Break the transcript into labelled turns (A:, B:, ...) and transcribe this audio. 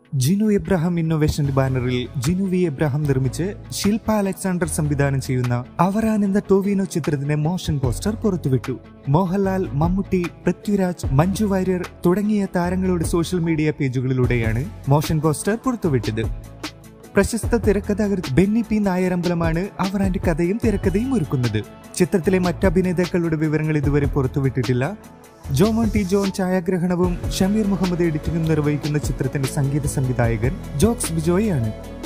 A: Jinu Abraham ഇന്നോവേഷന്റെ ബാനറിൽ Jinu V Abraham നിർമ്മിച്ച് ശില്പ Alexander സംവിധാനം ചെയ്യുന്ന അവറാൻ എന്ന ടോവിനോ ചിത്രത്തിന്റെ മോഷൻ പോസ്റ്റർ പുറത്തുവിട്ടു മോഹൻലാൽ മമ്മൂട്ടി പൃഥ്വിരാജ് മഞ്ജു വാര്യർ തുടങ്ങിയ താരങ്ങളുടെ സോഷ്യൽ മീഡിയ പേജുകളിലൂടെയാണ് മോഷൻ പോസ്റ്റർ പുറത്തുവിട്ടത് പ്രശസ്ത തിരക്കഥാകൃത്ത് ബെന്നി പി നായരമ്പലമാണ് അവറാന്റെ കഥയും തിരക്കഥയും ഒരുക്കുന്നത് ചിത്രത്തിലെ മറ്റ് അഭിനേതാക്കളുടെ വിവരങ്ങൾ ഇതുവരെ പുറത്തുവിട്ടിട്ടില്ല ജോമോൻ ടി ജോൺ ഛായാഗ്രഹണവും ഷമീർ മുഹമ്മദ് എഡിറ്റിംഗും നിർവഹിക്കുന്ന ചിത്രത്തിന്റെ സംഗീത സംവിധായകൻ ജോക്സ് ബിജോയാണ്